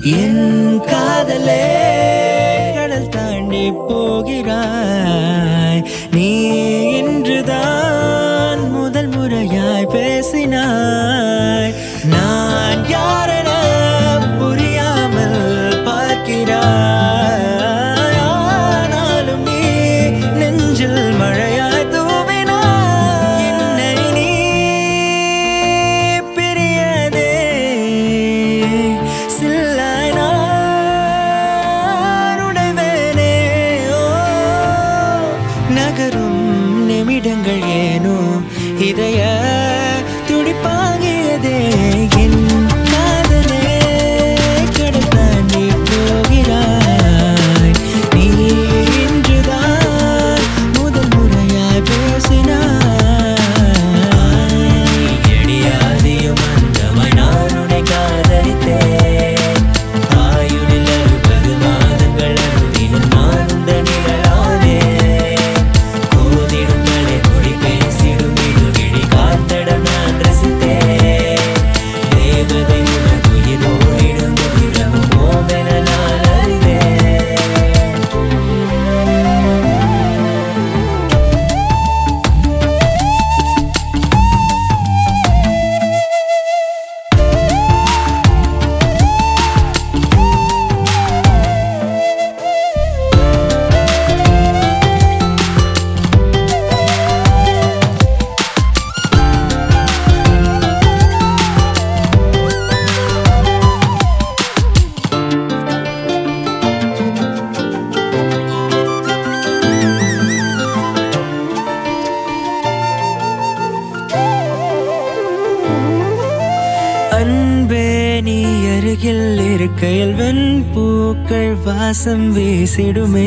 என் காதலே கடல் தாண்டி போகிறாய் நீ இன்றுதான் முதல் முறையாய் பேசினாய் நான் யாரென புரியாமல் பார்க்கிறாய் ஆனாலும் நீ நெஞ்சில் மழையாய் தூவினாய் என்னை நீ பிரியதே சில்லாய் நான் உடைவேனே ஓ நகரும் நிமிடங்கள் ஏனோ இதய துடிப்பாகியதே என் காதலே கடல் தாண்டி போகிறாய் நீ இன்றுதான் முதல் முறையாய் பேசினாய் எடியாதியும் அந்தமாய் நான் உன்னை காதலித்தேன் ஆயுளில் அறுபது மாதங்கள் அழுதினும் நான் உந்த நிழலானேன் கோதிடும் மலை மொழி பேசிடும் இது விழி காத்தடம் நான் ரசித்தேன் தேவதை உனக்குயில் ஓடிடும் உதிரமும் ஓவென நான் அறிந்தேன் அன்பே நீ அருகில் இருக்கையில் வெண்பூக்கள் வாசம் வீசிடுமே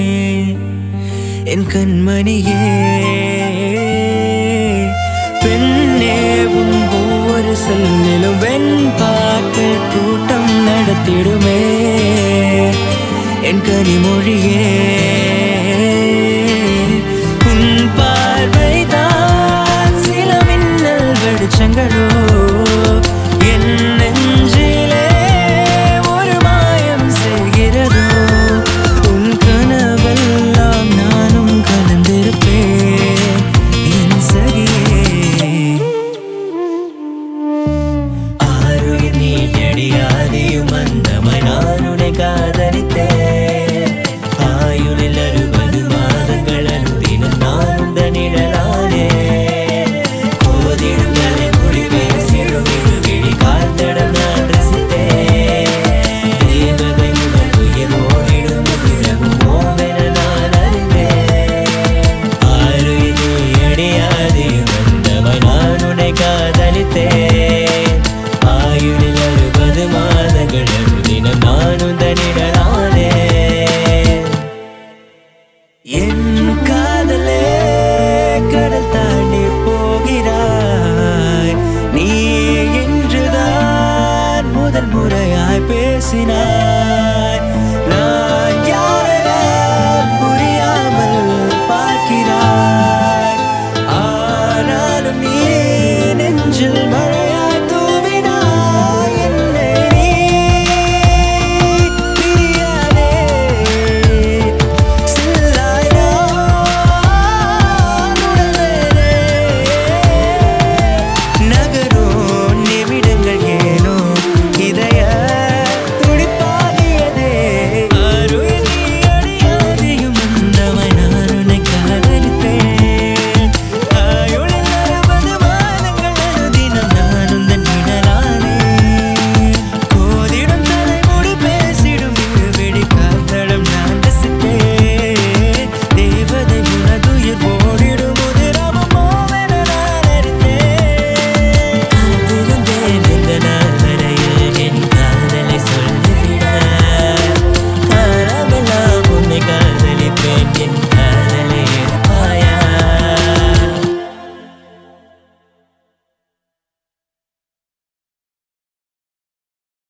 என் கண்மணியே பெண்ணேவும் ஒவ்வொரு செல்லிலும் வெண்பாக்கள் கூட்டம் நடத்திடுமே என் கனிமொழியே